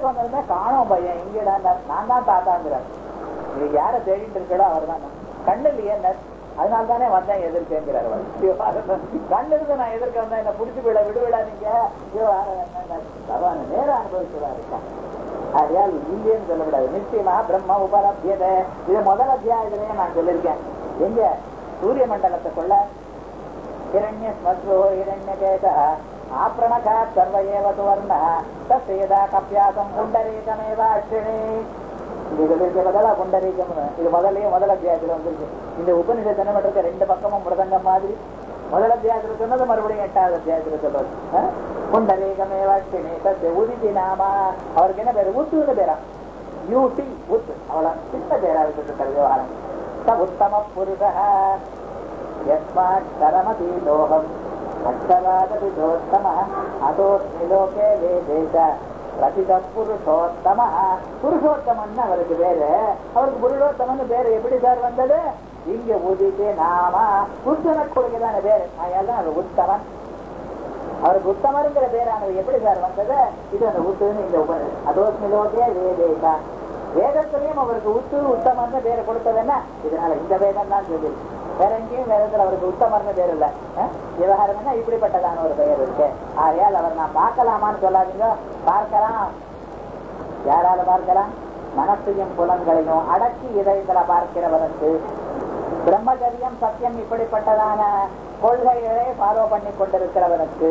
எதிர்க்க வந்ததுன்னா காணோம் பையன் இங்கடா நான் தான் தாத்தாங்கிறார் நீ யார தேடிட்டு இருக்கடோ அவர் தான் கண்ணு இல்லையே அதனால தானே வந்தேன் எதிர்க்கேங்கிறார் அவர் கண்ணு இருந்து நான் எதிர்க்க வந்தேன் என்ன புடிச்சு விட விடுவிடா நீங்க பகவான் நேர அனுபவிச்சுதான் இருக்கான் ஆகையால் இல்லைன்னு சொல்லக்கூடாது நிச்சயமா பிரம்ம உபலபியத இது முதல் அத்தியாயத்திலேயே நான் சொல்லியிருக்கேன் எங்க சூரிய மண்டலத்தை கொள்ள हिरण्य स्मत्रो हिरण्यकेश आपृणका सर्व एव सुवर्ण तस्य यदा कप्यासं पुண்டரீகமேவாட்சிணி இது சொல்லியிருக்க பதிலா புண்டரீகம் இது முதல்லயே முதல் அத்தியாயத்துல வந்திருக்கு இந்த உபநிஷத் என்ன பண்றது ரெண்டு பக்கமும் மிருதங்கம் மாதிரி முதல் அத்தியாயத்துல சொன்னது மறுபடியும் எட்டாவது அத்தியாயத்துல சொல்றது புண்டரீகமேவாட்சிணி தस्य உதிதி நாமா அவருக்கு என்ன பேரு உத்துன்னு பேரா யூடி உத் அவ்வளவு சின்ன பேரா வச்சுட்டு விவகாரம் ச உத்தம புருஷ यस्मात् करमति लोहम् अक्षरादपि दोत्तमः अतोऽस्मि लोके वेदे च பிரசித புருஷோத்தம புருஷோத்தமன் அவருக்கு பேரு அவருக்கு புருஷோத்தமன் பேரு எப்படி சார் வந்தது இங்க உதித்து நாம புருஷன கொடுக்கதான பேரு அதனால அவர் உத்தமன் அவருக்கு உத்தமருங்கிற பேரானது எப்படி சார் வந்தது இது அந்த உத்துன்னு இந்த உப அதோஸ்மி லோகே வேதேகா வேதத்திலையும் அவருக்கு உத்து உத்தமர்னு பேரை கொடுத்தது என்ன இதனால இந்த வேதம் தான் சொல்லி வேற எங்கேயும் வேதத்துல அவருக்கு உத்தமர்னு பேர் இல்ல விவகாரம் என்ன இப்படிப்பட்டதான ஒரு பெயர் இருக்கு ஆகையால் அவர் நான் பார்க்கலாமான்னு சொல்லாதீங்க பார்க்கலாம் யாரால பார்க்கலாம் மனசையும் புலன்களையும் அடக்கி இதயத்துல பார்க்கிறவனுக்கு பிரம்மச்சரியம் சத்தியம் இப்படிப்பட்டதான கொள்கைகளை ஃபாலோ பண்ணி கொண்டிருக்கிறவனுக்கு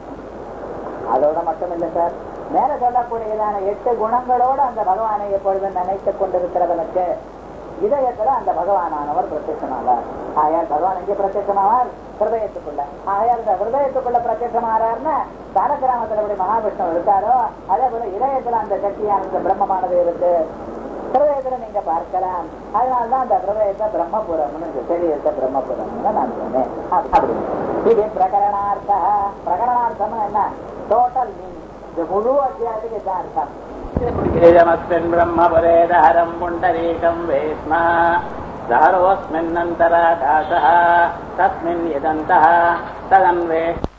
அதோட மட்டும் இல்ல சார் மேல சொல்லக்கூடியதான எட்டு குணங்களோடு அந்த பகவானை எப்பொழுதும் நினைத்துக் கொண்டிருக்கிறவனுக்கு இதயத்துல அந்த பகவானானவர் பிரத்யட்சமாவார் ஆயால் பகவான் எங்கே பிரத்யட்சமாவார் ஹிருதயத்துக்குள்ள ஆயால் இந்த ஹிருதயத்துக்குள்ள பிரத்யட்சமாறாருன்னா தாரகிராமத்துல எப்படி மகாவிஷ்ணு இருக்காரோ அதே போல இதயத்துல அந்த சக்தியான இந்த பிரம்மமானது இருக்கு ஹிருதயத்துல நீங்க பார்க்கலாம் அதனாலதான் அந்த ஹிருதயத்தை பிரம்மபுரம்னு இந்த சரீரத்தை பிரம்மபுரம்னு நான் சொன்னேன் அப்படி இது பிரகரணார்த்த பிரகரணார்த்தம் என்ன டோட்டல் இந்த முழு அத்தியாயத்துக்கு இதான் அர்த்தம் இதமஸ்மின் பிரம்மபுரேதஹரம் புண்டரீகம் வேஸ்ம தாரோஸ்மின்னந்தராகாசः தஸ்மின் யதந்தः ததன்வே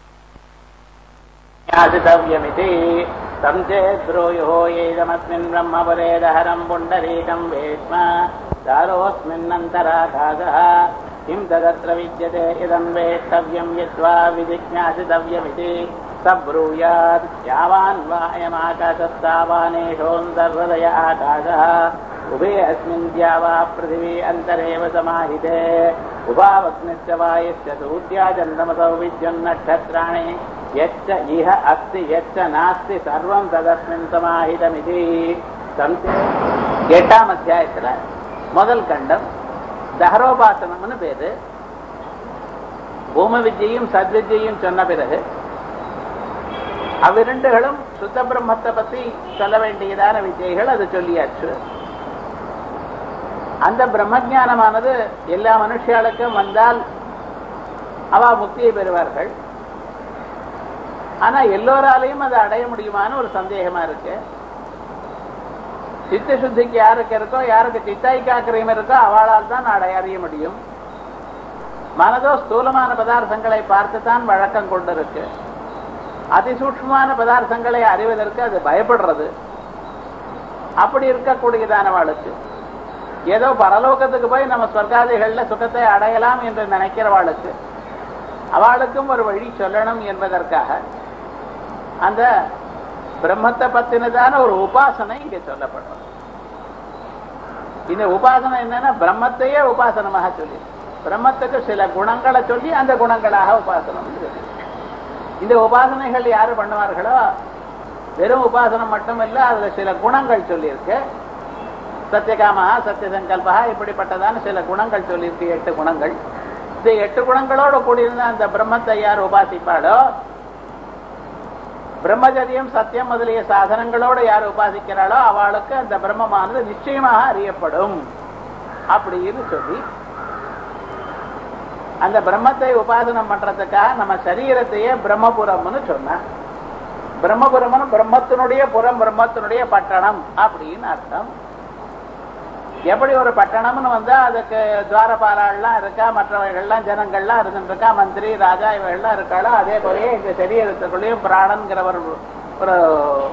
याचितव्यमिति तं चेद्ब्रूयुः येदमस्मिन् ब्रह्मपरेदहरम् पुण्डरीकम् वेश्म दारोऽस्मिन्नन्तराघातः किं तदत्र विद्यते इदम् वेष्टव्यम् यद्वा विजिज्ञासितव्यमिति स ब्रूयात् यावान् वा अयमाकाशस्तावानेषोऽन्तर्हृदय आकाशः उभे अस्मिन् द्यावा पृथिवी अन्तरेव समाहिते उभावग्निश्च वायुश्च सूर्या चन्द्रमसौ विद्युन्नक्षत्राणि यच्च इह अस्ति यच्च नास्ति सर्वं तदस्मिन् समाहितमिति சம்சே எட்டாம் அத்தியாயத்துல முதல் கண்டம் தஹரோபாசனம்னு பேரு பூம வித்யையும் சத்வித்யையும் சொன்ன பிறகு அவ்விரண்டுகளும் சுத்த பிரம்மத்தை பத்தி சொல்ல வேண்டியதான வித்தியைகள் அது சொல்லியாச்சு அந்த பிரம்மஜானமானது எல்லா மனுஷியாளுக்கும் வந்தால் அவ முக்தியை பெறுவார்கள் ஆனா எல்லோராலையும் அதை அடைய முடியுமான்னு ஒரு சந்தேகமா இருக்கு சித்த சுத்திக்கு யாருக்கு இருக்கோ யாருக்கு சித்தாய்க்காக்கிரியம் இருக்கோ அவளால் தான் அடைய அறிய முடியும் மனதோ ஸ்தூலமான பதார்த்தங்களை பார்த்துத்தான் வழக்கம் கொண்டிருக்கு அதிசூக்ஷ்மமான பதார்த்தங்களை அறிவதற்கு அது பயப்படுறது அப்படி இருக்கக்கூடியதானவாளுக்கு ஏதோ பரலோகத்துக்கு போய் நம்ம ஸ்வர்காதிகள்ல சுகத்தை அடையலாம் என்று நினைக்கிறவாளுக்கு அவளுக்கும் ஒரு வழி சொல்லணும் என்பதற்காக அந்த பிரம்மத்தை பத்தினதான ஒரு உபாசனை இங்க சொல்லப்படுறது இந்த உபாசனை என்னன்னா பிரம்மத்தையே உபாசனமாக சொல்லி பிரம்மத்துக்கு சில குணங்களை சொல்லி அந்த குணங்களாக உபாசனம் சொல்லி இந்த உபாசனைகள் யாரு பண்ணுவார்களோ வெறும் உபாசனம் மட்டுமல்ல அதுல சில குணங்கள் சொல்லியிருக்கு சத்தியகாமா சத்திய சங்கல்பா இப்படிப்பட்டதான சில குணங்கள் சொல்லியிருக்கு எட்டு குணங்கள் இந்த எட்டு குணங்களோட கூடியிருந்த அந்த பிரம்மத்தை யார் உபாசிப்பாளோ பிரம்மச்சரியம் சத்தியம் முதலிய சாதனங்களோடு யார் உபாசிக்கிறாளோ அவளுக்கு அந்த பிரம்மமானது நிச்சயமாக அறியப்படும் அப்படின்னு சொல்லி அந்த பிரம்மத்தை உபாசனம் பண்றதுக்காக நம்ம சரீரத்தையே பிரம்மபுரம்னு சொன்ன பிரம்மபுரம்னு பிரம்மத்தினுடைய புறம் பிரம்மத்தினுடைய பட்டணம் அப்படின்னு அர்த்தம் எப்படி ஒரு பட்டணம்னு வந்தா அதுக்கு துவாரபாலாள்லாம் இருக்கா மற்றவர்கள்லாம் ஜனங்கள்லாம் இருந்துருக்கா மந்திரி ராஜா இவர்கள்லாம் இருக்காளோ அதே போலயே இந்த சரீரத்துக்குள்ளேயும் பிராணன்கிற ஒரு ஒரு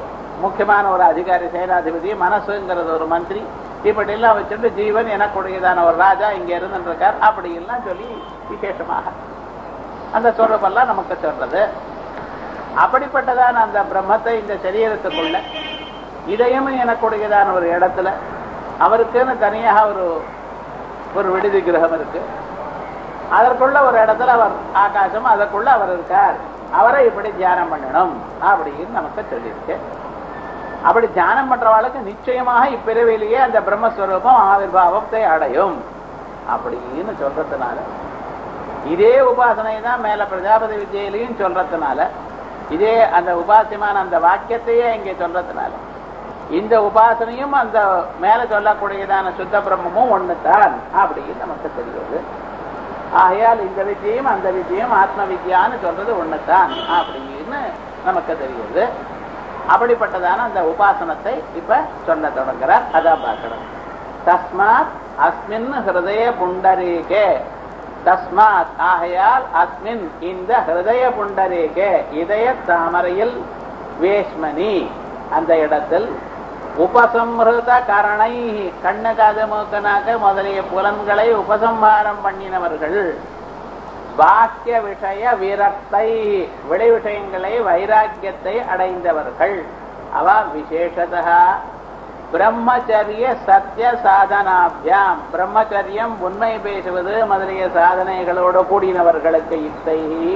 முக்கியமான ஒரு அதிகாரி சேனாதிபதி மனசுங்கிறது ஒரு மந்திரி இப்படி எல்லாம் வச்சுட்டு ஜீவன் எனக்குடையதான ஒரு ராஜா இங்க இருந்துருக்கார் அப்படி எல்லாம் சொல்லி விசேஷமாக அந்த சொல்றப்பெல்லாம் நமக்கு சொல்றது அப்படிப்பட்டதான அந்த பிரம்மத்தை இந்த சரீரத்துக்குள்ள இதயம் எனக்குடையதான ஒரு இடத்துல அவருக்குன்னு தனியாக ஒரு ஒரு விடுதி கிரகம் இருக்கு அதற்குள்ள ஒரு இடத்துல அவர் ஆகாசம் அதற்குள்ள அவர் இருக்கார் அவரை இப்படி தியானம் பண்ணணும் அப்படின்னு நமக்கு சொல்லியிருக்கு அப்படி தியானம் பண்றவாளுக்கு நிச்சயமாக இப்பிறவிலேயே அந்த பிரம்மஸ்வரூபம் ஆவிர்வாவத்தை அடையும் அப்படின்னு சொல்றதுனால இதே உபாசனை தான் மேல பிரஜாபதி விஜயிலையும் சொல்றதுனால இதே அந்த உபாசியமான அந்த வாக்கியத்தையே இங்கே சொல்றதுனால இந்த உபாசனையும் அந்த மேல சொல்லக்கூடியதான சுத்த பிரம்மமும் ஒண்ணுதான் அப்படின்னு நமக்கு தெரியுது ஆகையால் இந்த வித்தியும் அந்த வித்தியும் ஆத்ம வித்யான்னு சொல்றது ஒண்ணுதான் அப்படின்னு நமக்கு தெரியுது அப்படிப்பட்டதான அந்த உபாசனத்தை இப்ப சொல்ல தொடங்குறார் அதான் பார்க்கணும் தஸ்மாத் அஸ்மின் ஹிருதய புண்டரீகே தஸ்மாத் ஆகையால் அஸ்மின் இந்த ஹிருதய புண்டரீகே இதய தாமரையில் வேஷ்மணி அந்த இடத்தில் உபசம்ஹிருத கரணை கண்ணு காது மூக்கனாக்க முதலிய புலன்களை உபசம்ஹாரம் பண்ணினவர்கள் பாக்கிய விஷய விரக்தை விடை விஷயங்களை வைராக்கியத்தை அடைந்தவர்கள் அவ விசேஷதா பிரம்மச்சரிய சத்திய சாதனாபியாம் பிரம்மச்சரியம் உண்மை பேசுவது முதலிய சாதனைகளோடு கூடினவர்களுக்கு இத்தை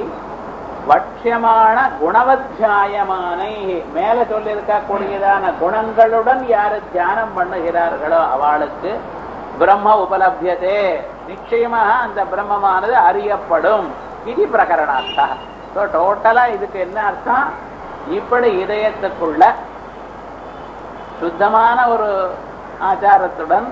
வட்சியமான குணவத்தியாயமானை மேல சொல்லியிருக்கக்கூடியதான குணங்களுடன் யாரு தியானம் பண்ணுகிறார்களோ அவளுக்கு பிரம்ம உபலபியதே நிச்சயமாக அந்த பிரம்மமானது அறியப்படும் இது பிரகரணார்த்தா டோட்டலா இதுக்கு என்ன அர்த்தம் இப்படி இதயத்துக்குள்ள சுத்தமான ஒரு ஆச்சாரத்துடன்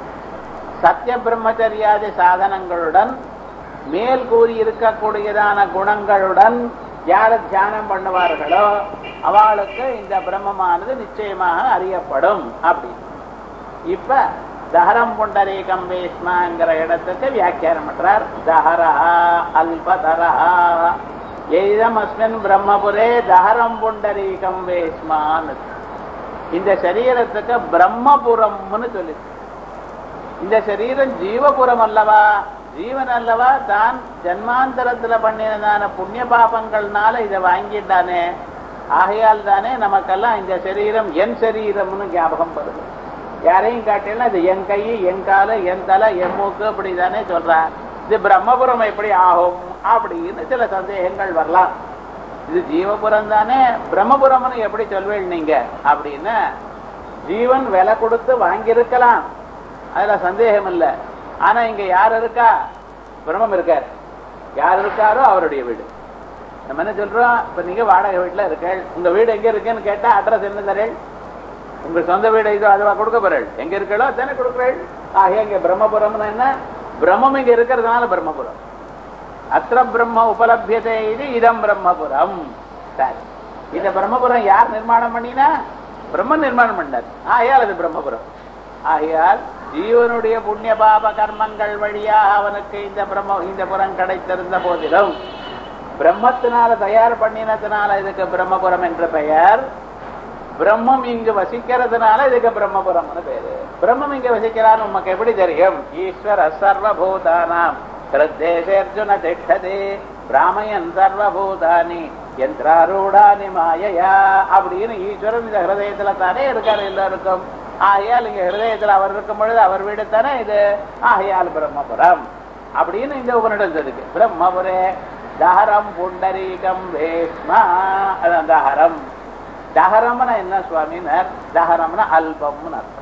சத்திய பிரம்மச்சரியாதி சாதனங்களுடன் மேல் கூறி இருக்கக்கூடியதான குணங்களுடன் யார் தியானம் பண்ணுவார்களோ அவளுக்கு இந்த பிரம்மமானது நிச்சயமாக அறியப்படும் அப்படி இப்ப தஹரம் புண்டரீகம் வேஷ்மாங்கிற இடத்துக்கு வியாக்கியானம் பண்றார் தஹரஹா அல்பதரஹா எய்தம் அஸ்மின் பிரம்மபுரே தஹரம் புண்டரீகம் வேஷ்மான் இந்த சரீரத்துக்கு பிரம்மபுரம்னு சொல்லி இந்த சரீரம் ஜீவபுரம் அல்லவா ஜீவன் அல்லவா தான் ஜன்மாந்தரத்துல பண்ணினதான புண்ணிய பாபங்கள்னால இதை வாங்கிட்டானே ஆகையால் தானே நமக்கெல்லாம் இந்த சரீரம் என் சரீரம்னு ஞாபகம் வருது யாரையும் காட்டினா இது என் கை என் காலு என் தலை என் மூக்கு அப்படிதானே சொல்றா இது பிரம்மபுரம் எப்படி ஆகும் அப்படின்னு சில சந்தேகங்கள் வரலாம் இது ஜீவபுரம் தானே பிரம்மபுரம்னு எப்படி சொல்வேள் நீங்க அப்படின்னு ஜீவன் விலை கொடுத்து வாங்கியிருக்கலாம் அதுல சந்தேகம் இல்லை ஆனா இங்க யார் இருக்கா பிரம்மம் இருக்கார் யார் இருக்காரோ அவருடைய வீடு நம்ம என்ன சொல்றோம் இப்ப நீங்க வாடகை வீட்டுல இருக்கள் உங்க வீடு எங்க இருக்குன்னு கேட்டா அட்ரஸ் என்ன தரேள் உங்க சொந்த வீடு இதோ அதுவா கொடுக்க போறேள் எங்க இருக்களோ தானே கொடுக்குறேள் ஆகிய இங்க பிரம்மபுரம்னு என்ன பிரம்மம் இங்க இருக்கிறதுனால பிரம்மபுரம் அத்திர பிரம்ம உபலபியதை இது இதம் பிரம்மபுரம் சரி இந்த பிரம்மபுரம் யார் நிர்மாணம் பண்ணினா பிரம்ம நிர்மாணம் பண்ணார் ஆகையால் அது பிரம்மபுரம் ஆகையால் ஜீவனுடைய புண்ணிய பாப கர்மங்கள் வழியாக அவனுக்கு இந்த பிரம்ம இந்த புறம் கிடைத்திருந்த போதிலும் பிரம்மத்தினால தயார் பண்ணினதுனால இதுக்கு பிரம்மபுரம் என்ற பெயர் பிரம்மம் இங்கு வசிக்கிறதுனால இதுக்கு பிரம்மபுரம்னு பேரு பிரம்மம் இங்க வசிக்கிறான்னு உமக்கு எப்படி தெரியும் ஈஸ்வர சர்வபூதானாம் கிருத்தேசே அர்ஜுன திஷ்டதே பிராமயன் சர்வபூதானி யந்திராரூடானி மாயையா அப்படின்னு ஈஸ்வரன் இந்த ஹிருதயத்துல தானே இருக்காரு எல்லாருக்கும் ஆகையால் இங்க ஹிருதயத்துல அவர் இருக்கும் பொழுது அவர் வீடு தானே இது ஆகையால் பிரம்மபுரம் அப்படின்னு இந்த உபனிடம் இருக்கு பிரம்மபுரே தஹரம் புண்டரீகம் வேஷ்மா அதான் தஹரம் தஹரம்னா என்ன சுவாமினர் தஹரம்னா அல்பம்னு அர்த்தம்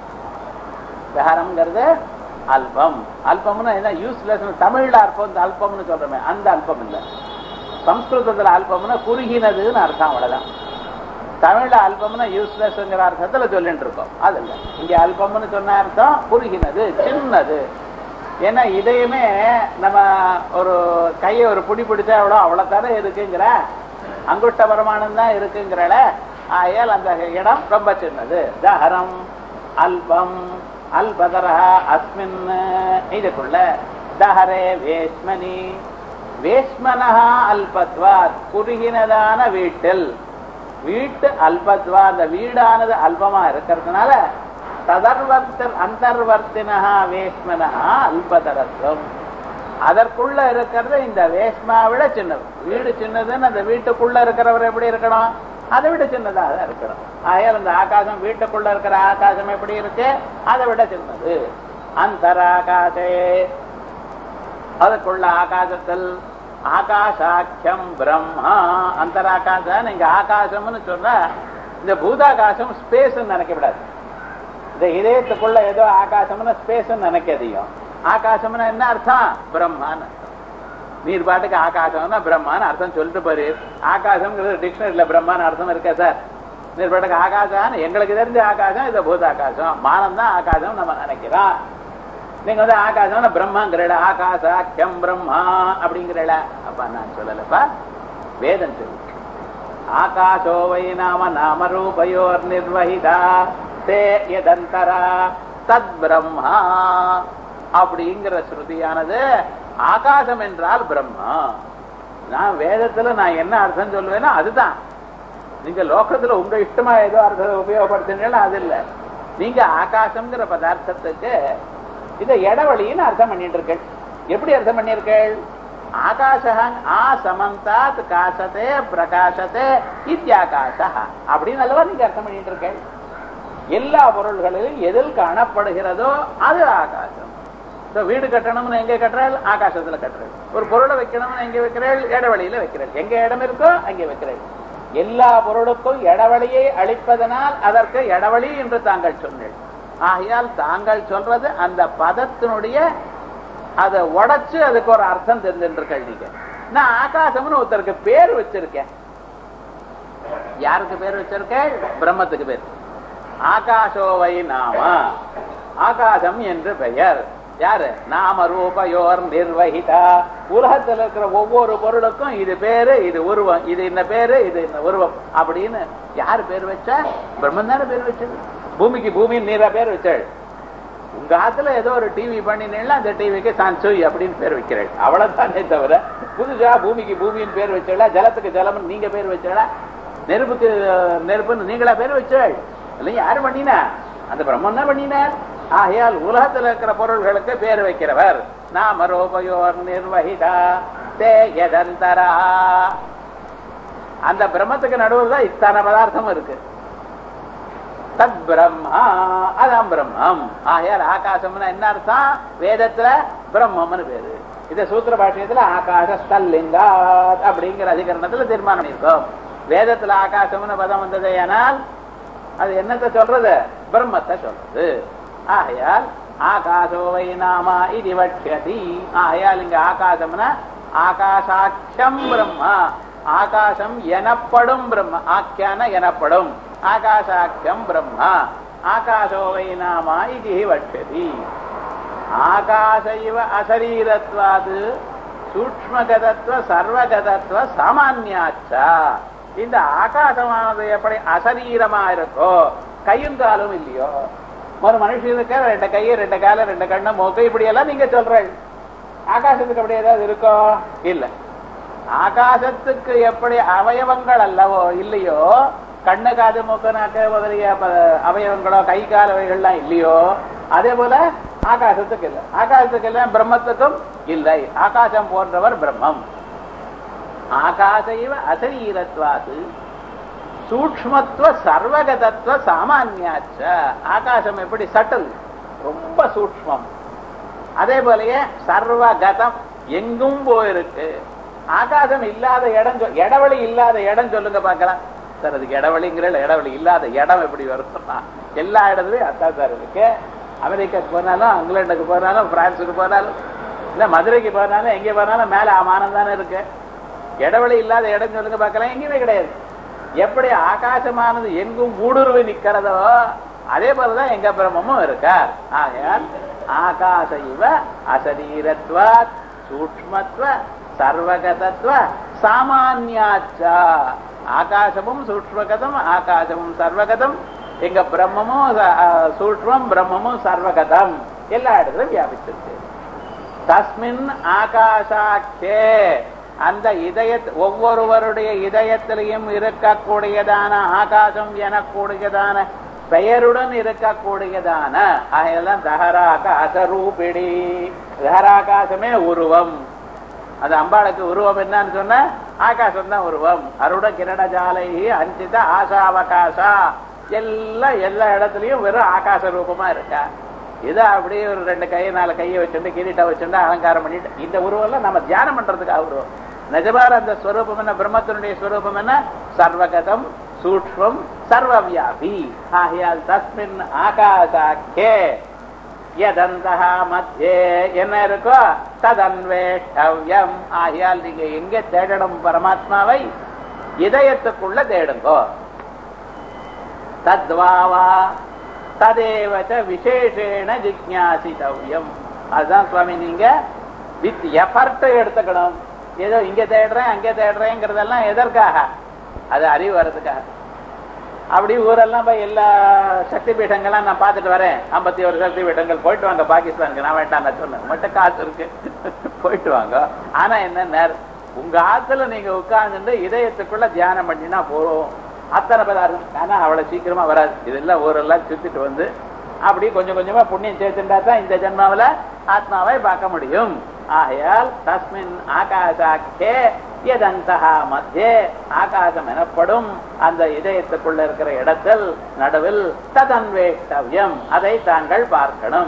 தஹரம்ங்கிறது அல்பம் அல்பம்னா என்ன யூஸ்லெஸ் தமிழ்ல அல்பம் இந்த அல்பம்னு சொல்றோமே அந்த அல்பம் இல்ல சம்ஸ்கிருதத்துல அல்பம்னா குறுகினதுன்னு அர்த்தம் அவ்வளவுதான் தமிழ்ல அல்பம்னா யூஸ்லெஸ்ங்கிற அர்த்தத்துல சொல்லிட்டு இருக்கோம் அது இல்ல இங்க அல்பம்னு சொன்ன அர்த்தம் குறுகினது சின்னது ஏன்னா இதையுமே நம்ம ஒரு கையை ஒரு புடி பிடிச்சா எவ்வளோ அவ்வளவுதானே இருக்குங்கிற அங்குஷ்ட வருமானம் தான் இருக்குங்கிறல ஆயால் அந்த இடம் ரொம்ப சின்னது தஹரம் அல்பம் அல்பதரா அஸ்மின் இதுக்குள்ள தஹரே வேஷ்மணி வேஷ்மனஹா அல்பத்வாத் குறுகினதான வீட்டில் வீட்டு அல்பத்வா அந்த வீடானது அல்பமா இருக்கிறதுனால ததர்வர்த்தர் அந்தர்வர்த்தினஹா வேஷ்மனஹா அல்பதரத்துவம் அதற்குள்ள இருக்கிறது இந்த வேஷ்மா விட சின்னது வீடு சின்னதுன்னு அந்த வீட்டுக்குள்ள இருக்கிறவர் எப்படி இருக்கணும் அதை விட சின்னதாக தான் இருக்கணும் ஆகையால் அந்த ஆகாசம் வீட்டுக்குள்ள இருக்கிற ஆகாசம் எப்படி இருக்கு அதை விட சின்னது அந்தராகாசே அதுக்குள்ள ஆகாசத்தில் ஆகாசாக்கியம் பிரம்மா அந்தராகாச நீங்க ஆகாசம்னு சொன்னா இந்த பூதாகாசம் ஸ்பேஸ் நினைக்கப்படாது இந்த இதயத்துக்குள்ள ஏதோ ஆகாசம்னு ஸ்பேஸ் நினைக்காதையும் ஆகாசம்னா என்ன அர்த்தம் பிரம்மான்னு அர்த்தம் நீர் பாட்டுக்கு ஆகாசம்னா பிரம்மான்னு அர்த்தம் சொல்லிட்டு பாரு ஆகாசம்ங்கிறது டிக்ஷனரியில பிரம்மான்னு அர்த்தம் இருக்கா சார் நீர் பாட்டுக்கு ஆகாசம் எங்களுக்கு தெரிஞ்ச ஆகாசம் இது பூதாகாசம் மானம் தான் ஆகாசம் நம்ம நினைக்கிறோம் நீங்க வந்து ஆகாசம்னா பிரம்மாங்கிறட ஆகாசாக்கியம் பிரம்மா அப்படிங்கிறட அப்ப நான் சொல்லலப்பா வேதம் சொல்லு ஆகாசோ வை நாம நாம ரூபயோர் நிர்வகிதா தே யதந்தரா தத் பிரம்மா அப்படிங்கிற ஸ்ருதியானது ஆகாசம் என்றால் பிரம்மா நான் வேதத்துல நான் என்ன அர்த்தம் சொல்லுவேன்னா அதுதான் நீங்க லோகத்துல உங்க இஷ்டமா ஏதோ அர்த்தத்தை உபயோகப்படுத்தினா அது இல்ல நீங்க ஆகாசம்ங்கிற பதார்த்தத்துக்கு இத இடவழின்னு அர்த்தம் பண்ணிட்டு இருக்கேன் எப்படி அர்த்தம் பண்ணிருக்கேள் ஆகாஷான் ஆ சமந்தாத் காசத்தே பிரகாசத்தே இத்தியாகாச அப்படின்னு அல்லவா நீங்க அர்த்தம் பண்ணிட்டு இருக்கேள் எல்லா பொருள்களிலும் எதில் காணப்படுகிறதோ அது ஆகாசம் இப்ப வீடு கட்டணும்னு எங்க கட்டுறாள் ஆகாசத்துல கட்டுறாள் ஒரு பொருளை வைக்கணும்னு எங்க வைக்கிறாள் இடவழியில வைக்கிறாள் எங்க இடம் இருக்கோ அங்கே வைக்கிறாள் எல்லா பொருளுக்கும் இடவழியை அளிப்பதனால் அதற்கு இடவழி என்று தாங்கள் சொன்னீர்கள் ஆகையால் தாங்கள் சொல்றது அந்த பதத்தினுடைய அதை உடைச்சு அதுக்கு ஒரு அர்த்தம் தெரிஞ்சுருக்கள் நீங்க நான் ஆகாசம்னு ஒருத்தருக்கு பேர் வச்சிருக்கேன் யாருக்கு பேர் வச்சிருக்கேன் பிரம்மத்துக்கு பேர் ஆகாஷோவை நாம ஆகாசம் என்று பெயர் யாரு நாம ரூபயோர் நிர்வகிதா உலகத்தில் இருக்கிற ஒவ்வொரு பொருளுக்கும் இது பேரு இது உருவம் இது இந்த பேரு இது இந்த உருவம் அப்படின்னு யாரு பேர் வச்சா பிரம்மன் தானே பேர் வச்சது பூமிக்கு பூமி நீரா பேர் வச்சாள் உங்க ஆத்துல ஏதோ ஒரு டிவி பண்ணினீங்களா அந்த டிவிக்கு சான்சுய் அப்படின்னு பேர் வைக்கிறேன் அவ்வளவுதானே தவிர புதுசா பூமிக்கு பூமின்னு பேர் வச்சாளா ஜலத்துக்கு ஜலம் நீங்க பேர் வச்சாளா நெருப்புக்கு நெருப்புன்னு நீங்களா பேர் வச்சாள் இல்லையா யாரு பண்ணினா அந்த பிரம்மன் தான் பண்ணினார் ஆகையால் உலகத்தில் இருக்கிற பொருள்களுக்கு பேர் வைக்கிறவர் நாம ரோபயோர் நிர்வகிதா தே எதந்தரா அந்த பிரம்மத்துக்கு நடுவில் தான் இத்தனை பதார்த்தம் இருக்கு தத் பிரம்மா அதான் பிரம்மம் ஆகையால் ஆகாசம்னா என்ன அர்த்தம் வேதத்துல பிரம்மம்னு பேரு இந்த சூத்திர பாஷ்யத்துல ஆகாச ஸ்தல்லிங்கா அப்படிங்கிற அதிகரணத்துல தீர்மானம் பண்ணியிருக்கோம் வேதத்துல ஆகாசம்னு பதம் வந்தது ஆனால் அது என்னத்தை சொல்றது பிரம்மத்தை சொல்றது ஆகையால் ஆகாசோ வை நாமா இது வட்சதி ஆகையால் இங்க ஆகாசம்னா ஆகாசாட்சம் பிரம்மா ஆகாசம் எனப்படும் பிரம்ம ஆக்கியான எனப்படும் ஆகாசாக்கியம் பிரம்மா ஆகாசோ வை நாமா இது வட்சதி ஆகாச இவ அசரீரத்வாது சூக்மகதத்துவ சர்வகதத்துவ சாமானியாச்சா இந்த ஆகாசமானது எப்படி அசரீரமா இருக்கோ கையும் காலும் இல்லையோ ஒரு மனுஷனுக்கு ரெண்டு கை ரெண்டு கால ரெண்டு கண்ணு மூக்கு இப்படி எல்லாம் நீங்க சொல்றீங்க ஆகாசத்துக்கு அப்படி ஏதாவது இருக்கோ இல்ல ஆகாசத்துக்கு எப்படி அவயவங்கள் அல்லவோ இல்லையோ கண்ணு காது மூக்கு நாக்கு முதலிய அவயவங்களோ கை கால் அவைகள்லாம் இல்லையோ அதே போல ஆகாசத்துக்கு இல்லை ஆகாசத்துக்கு இல்லை பிரம்மத்துக்கும் இல்லை ஆகாசம் போன்றவர் பிரம்மம் ஆகாசைவ அசரீரத்வாது சூக்மத்துவ சர்வகதத்துவ சாமானியாச்ச ஆகாசம் எப்படி சட்டல் ரொம்ப சூக்மம் அதே போலயே சர்வகதம் எங்கும் போயிருக்கு ஆகாசம் இல்லாத இடம் இடவெளி இல்லாத இடம் சொல்லுங்க பார்க்கலாம் சார் அதுக்கு இடவெளிங்கிற இடவெளி இல்லாத இடம் எப்படி வரும்னா எல்லா இடத்துலயும் அதான் சார் இருக்கு அமெரிக்காக்கு போனாலும் இங்கிலாந்துக்கு போனாலும் பிரான்ஸுக்கு போனாலும் இல்ல மதுரைக்கு போனாலும் எங்கே போனாலும் மேல மானம் தானே இருக்கு இடவெளி இல்லாத இடம் சொல்லுங்க பார்க்கலாம் எங்கேயுமே கிடையாது எப்படி ஆகாசமானது எங்கும் ஊடுருவி நிக்கிறதோ அதே போலதான் எங்க பிரம்மமும் இருக்கார் ஆகையால் ஆகாச இவ அசரீரத்வாத் சூக்மத்வ சர்வகதத்வ சாமானியாச்சா ஆகாசமும் சூக்மகதம் ஆகாசமும் சர்வகதம் எங்க பிரம்மமும் சூக்மம் பிரம்மமும் சர்வகதம் எல்லா இடத்துலும் வியாபிச்சிருக்கு தஸ்மின் ஆகாசாக்கே அந்த இதய ஒவ்வொருவருடைய இதயத்திலையும் இருக்கக்கூடியதான ஆகாசம் எனக்கூடியதான பெயருடன் இருக்கக்கூடியதான அதெல்லாம் தகராகாச ரூபிடி தகராகாசமே உருவம் அது அம்பாளுக்கு உருவம் என்னன்னு சொன்ன ஆகாசம் தான் உருவம் அருட கிரண ஜாலை அஞ்சித ஆசாவகாசா எல்லாம் எல்லா இடத்துலயும் வெறும் ஆகாச ரூபமா இருக்கா இது அப்படியே ஒரு ரெண்டு கை நாலு கையை வச்சுட்டு கிரீட்டை வச்சுட்டு அலங்காரம் பண்ணிட்டு இந்த உருவம் எல்லாம் நம்ம தியானம் பண்றதுக்காக உருவம் நிஜமான அந்த ஸ்வரூபம் என்ன பிரம்மத்தினுடைய ஸ்வரூபம் என்ன சர்வகதம் சூக்ஷ்மம் சர்வவியாபி ஆகையால் தஸ்மின் ஆகாசாக்கே எதந்தா மத்தியே என்ன இருக்கோ ததன்வேஷ்டவ்யம் ஆகையால் நீங்க எங்க தேடணும் பரமாத்மாவை இதயத்துக்குள்ள தேடுங்கோ தத்வாவா ததேவச்ச விசேஷேன ஜிக்ஞாசித்தவ்யம் அதுதான் சுவாமி நீங்க வித் எஃபர்ட் எடுத்துக்கணும் ஏதோ இங்க தேடுறேன் அங்க தேடுறேங்கிறதெல்லாம் எதற்காக அது அறிவு வர்றதுக்காக அப்படி ஊரெல்லாம் போய் எல்லா சக்தி பீடங்கள்லாம் நான் பார்த்துட்டு வரேன் ஐம்பத்தி ஒரு சக்தி பீடங்கள் போயிட்டு வாங்க பாகிஸ்தானுக்கு நான் வேண்டாம் நான் சொன்னேன் மட்டும் காசு இருக்கு போயிட்டு வாங்க ஆனா என்ன உங்க ஆத்துல நீங்க உட்கார்ந்துட்டு இதயத்துக்குள்ள தியானம் பண்ணினா போறோம் அத்தனை பதார்த்தம் ஆனா அவ்வளவு சீக்கிரமா வராது இதெல்லாம் ஊரெல்லாம் சுத்திட்டு வந்து அப்படி கொஞ்சம் கொஞ்சமா புண்ணியம் சேர்த்துட்டா தான் இந்த ஜென்மாவில ஆத்மாவை பார்க்க முடியும் ஆகையால் தஸ்மின் ஆகாசாக்கே எதந்தகா மத்தியே ஆகாசம் எனப்படும் அந்த இதயத்துக்குள்ள இருக்கிற இடத்தில் நடுவில் ததன்வேஷ்டவ்யம் அதை தாங்கள் பார்க்கணும்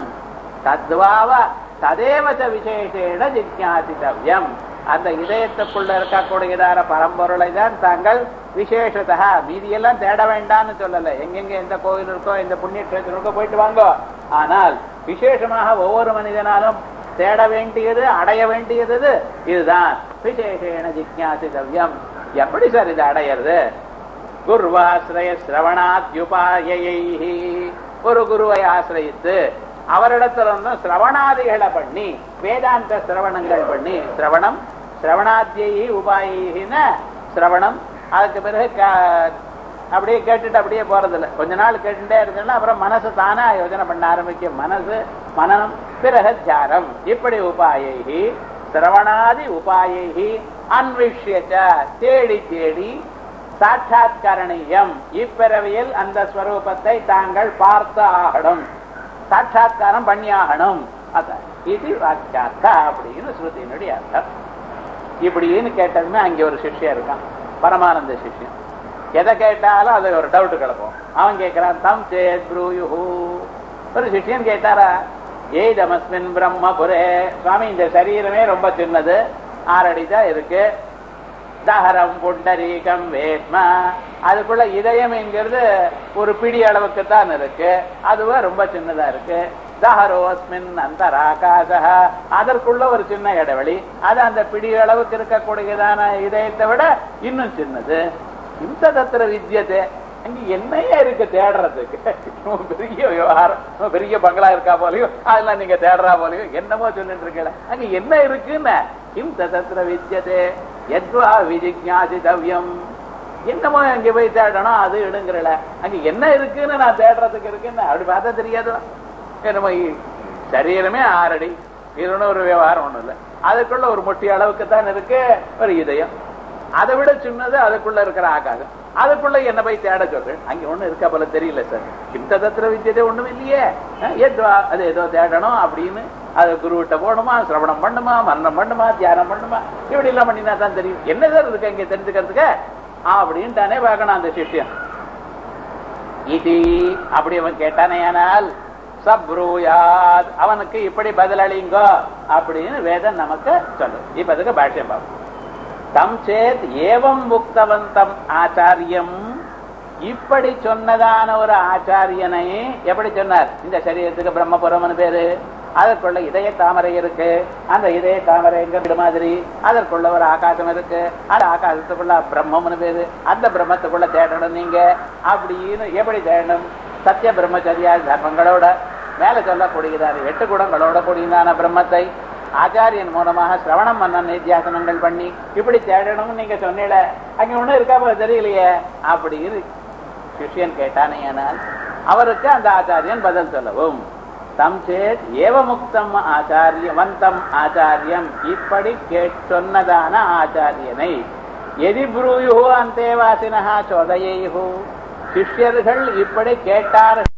தத்வாவ ததேவச்ச விசேஷேன ஜிக்ஞாசித்தவ்யம் அந்த இதயத்துக்குள்ள இருக்கக்கூடியதான பரம்பொருளை தான் தாங்கள் விசேஷத்தா மீதியெல்லாம் தேட வேண்டாம்னு சொல்லல எங்கெங்க எந்த கோயில் இருக்கோ எந்த புண்ணிய கஷேத்திரம் இருக்கோ போயிட்டு வாங்கோ ஆனால் விசேஷமாக ஒவ்வொரு மனிதனாலும் தேட வேண்டியது அடைய வேண்டியது இதுதான் விசேஷேன ஜிக்ஞாசிதவ்யம் எப்படி சார் இது அடையிறது குருவாசிரய சிரவணாத்யுபாயை ஒரு குருவை ஆசிரயித்து அவரிடத்துல வந்து சிரவணாதிகளை பண்ணி வேதாந்த சிரவணங்கள் பண்ணி சிரவணம் சிரவணாத்தியை உபாயின சிரவணம் அதுக்கு பிறகு க- அப்படியே கேட்டுட்டு அப்படியே போறதில்ல கொஞ்ச நாள் கேட்டுட்டே இருந்தேன்னா அப்புறம் மனசு தானா யோஜனை பண்ண ஆரம்பிக்கும் மனசு மனநம் பிறகு தியானம் இப்படி உபாயை சிரவணாதி உபாயை அன்விஷ்யச்ச தேடி தேடி சாட்சாத்கரணியம் இப்பிறவியில் அந்த ஸ்வரூபத்தை தாங்கள் பார்த்து ஆகணும் சாட்சாத்காரம் பண்ணி ஆகணும் அதான் இது வாக்கியார்த்தா அப்படின்னு ஸ்ருதியினுடைய அர்த்தம் இப்படின்னு கேட்டதுமே அங்க ஒரு சிஷ்யம் இருக்கான் பரமானந்த சிஷ்யன் எதை கேட்டாலும் அது ஒரு டவுட் கிளப்போம் அவன் கேட்கிறான் தம் சேத் ப்ரூயுஹு ஒரு சிஷ்யன் கேட்டாரா ஏய் தமஸ்மின் பிரம்மபுரே சுவாமி இந்த சரீரமே ரொம்ப சின்னது ஆறடி தான் இருக்கு தஹரம் புண்டரீகம் வேத்மா அதுக்குள்ள இதயம் என்கிறது ஒரு பிடி அளவுக்கு தான் இருக்கு அதுவா ரொம்ப சின்னதா இருக்கு தஹரோஸ்மின் அந்தராகாச அதற்குள்ள ஒரு சின்ன இடைவெளி அது அந்த பிடி அளவுக்கு இருக்கக்கூடியதான இதயத்தை விட இன்னும் சின்னது இந்த தத்திர வித்தியத்தை அங்க என்னையே இருக்கு தேடுறதுக்கு இவன் பெரிய விவகாரம் இவன் பெரிய பங்களா இருக்கா போலயும் அதெல்லாம் நீங்க தேடுறா போலயும் என்னமோ சொல்லிட்டு இருக்கல அங்க என்ன இருக்குன்னு கிம் தத்திர வித்தியதே எத்வா விஜிஞாசிதவ்யம் என்னமோ அங்க போய் தேடணும் அது எடுங்கிறல அங்க என்ன இருக்குன்னு நான் தேடுறதுக்கு இருக்குன்னு அப்படி பார்த்தா தெரியாதோ என்னமோ இ- சரீரமே ஆறடி இதுன்னு ஒரு விவகாரம் ஒண்ணும் இல்ல அதுக்குள்ள ஒரு முட்டி அளவுக்கு தான் இருக்கு ஒரு இதயம் அதை விட சின்னது அதுக்குள்ள இருக்கிற ஆகாசம் அதுக்குள்ள என்ன போய் தேட சொல்றேன் அங்க ஒண்ணு இருக்கா போல தெரியல சார் கிம்த தத்திர வித்தியதே ஒண்ணும் இல்லையே அஹ், ஏதோ அது ஏதோ தேடணும் அப்படின்னு அது குருவிட்ட போகணுமா சிரவணம் பண்ணுமா மரணம் பண்ணுமா தியானம் பண்ணுமா இப்படி எல்லாம் பண்ணினா தான் தெரியும் என்ன சார் இருக்கு இங்க தெரிஞ்சுக்கிறதுக்கு அப்படின்னு தானே பார்க்கணும் அந்த சிஷ்யம் இது அப்படி அவன் கேட்டானே ஆனால் சப்ரூயாத் அவனுக்கு இப்படி பதிலளிங்கோ அப்படின்னு வேதம் நமக்கு சொல்லும் இப்ப அதுக்கு பாஷ்யம் பார்ப்போம் தம் சேத் ஏவம் முக்தவந்தம் ஆச்சாரியம் இப்படி சொன்னதான ஒரு ஆச்சாரியனை எப்படி சொன்னார் இந்த சரீரத்துக்கு பிரம்மபுரம்னு பேரு அதற்குள்ள இதய தாமரை இருக்கு அந்த இதய தாமரைங்கிற மாதிரி அதற்குள்ள ஒரு ஆகாசம் இருக்கு அந்த ஆகாசத்துக்குள்ள பிரம்மம்னு பேரு அந்த பிரம்மத்துக்குள்ள தேடணும் நீங்க அப்படின்னு எப்படி தேடணும் சத்திய பிரம்மச்சரியா தர்மங்களோட மேல சொல்லக்கூடியதான எட்டு குணங்களோட கூடியதான பிரம்மத்தை ஆச்சாரியன் மூலமாக சிரவணம் பண்ண நித்தியாசனங்கள் பண்ணி இப்படி தேடணும்னு நீங்க சொன்னீல அங்க ஒண்ணும் இருக்கா போல தெரியலையே அப்படின்னு சிஷ்யன் கேட்டானே ஆனால் அவருக்கு அந்த ஆச்சாரியன் பதில் சொல்லவும் தம் சேத் ஏவமுக்தம் ஆச்சாரியவந்தம் ஆச்சாரியம் இப்படி கேட் சொன்னதான ஆச்சாரியனை எதி புரூயு அந்தேவாசினா சோதயையு சிஷ்யர்கள் இப்படி கேட்டார்கள்